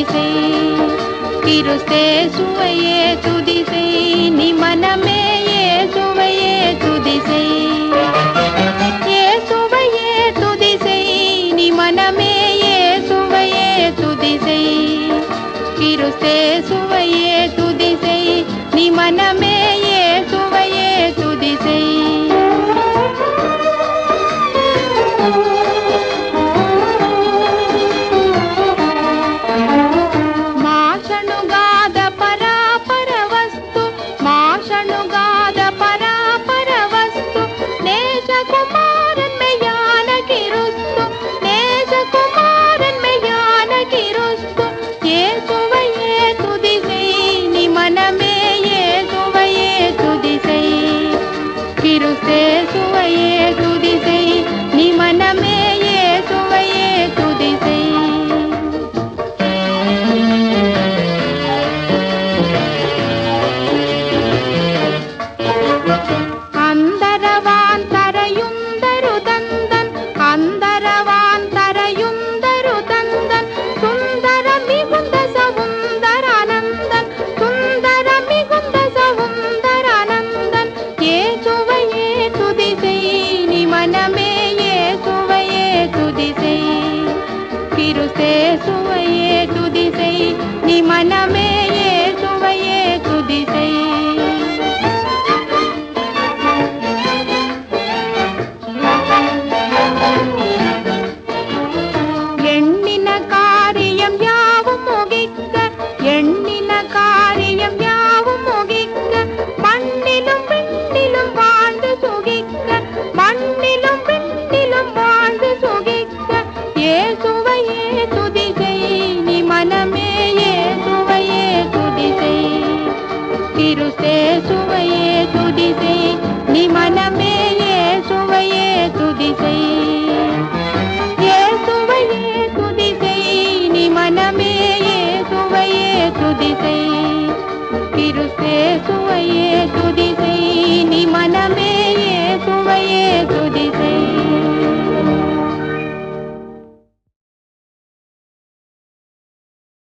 செய் கிறிஸ்தே சுவையே துதி செய் நீ மனமே இயேசுவையே துதி செய் இயேசுவையே துதி செய் நீ மனமே இயேசுவையே துதி செய் கிறிஸ்தே சுவையே துதி செய் நீ மனமே இயேசுவையே துதி செய் ಮಾಷಣುಗಾದ ಪರಾಪರ ವಸ್ತು ಮಾಷಣುಗಾದ ಪರಾಪರ ವಸ್ತು ನೇಜ ಕುಮಾರನ್ ಮೆಯ್ಯಾನ ಕಿರುಸ್ತು ನೇಜ ಕುಮಾರನ್ ಮೆಯ್ಯಾನ ಕಿರುಸ್ತು ಏಸುவையே துதிசை நீ மனமே ஏசுவையே துதிசை கிருஸ்தே சுவையே துதிசை நீ மனமே ஏசுவையே துதிசை അന്തരവാന്തരയുന്തരു തന്തൻ അന്തരവാന്തരയുന്തരു തന്തൻ സുന്ദര മികുന്ദ സൗന്ദരാനന്ദൻ സുന്ദര മികുന്ദ സൗന്ദരാനന്ദൻ യേശുവയെ തുതിസൈ നി മനമേ യേശുവയെ തുതിസൈ கிருசே சுவையே துதிசை நீ மனமே சுவையே துதிசை எண்ணின காரியம் யாவும் முகிக்க எண்ணின காரியம் யாவும் முகிக்க மண்ணிலும் விண்ணிலும் வாழ்ந்து சுகிக்க மண்ணிலும் விண்ணிலும் வாழ்ந்து சுகிக்க ஏசுவையே துதிசை நீ மனமே ஏசுவையே துதிசை கிருசே சுவையே துதிசை நீ மனமே ஏசுவையே துதிசை இயேசுவையே துதிசை நீ மனமே இயேசுவையே துதிசை கிறிஸ்தே சுவையே துதி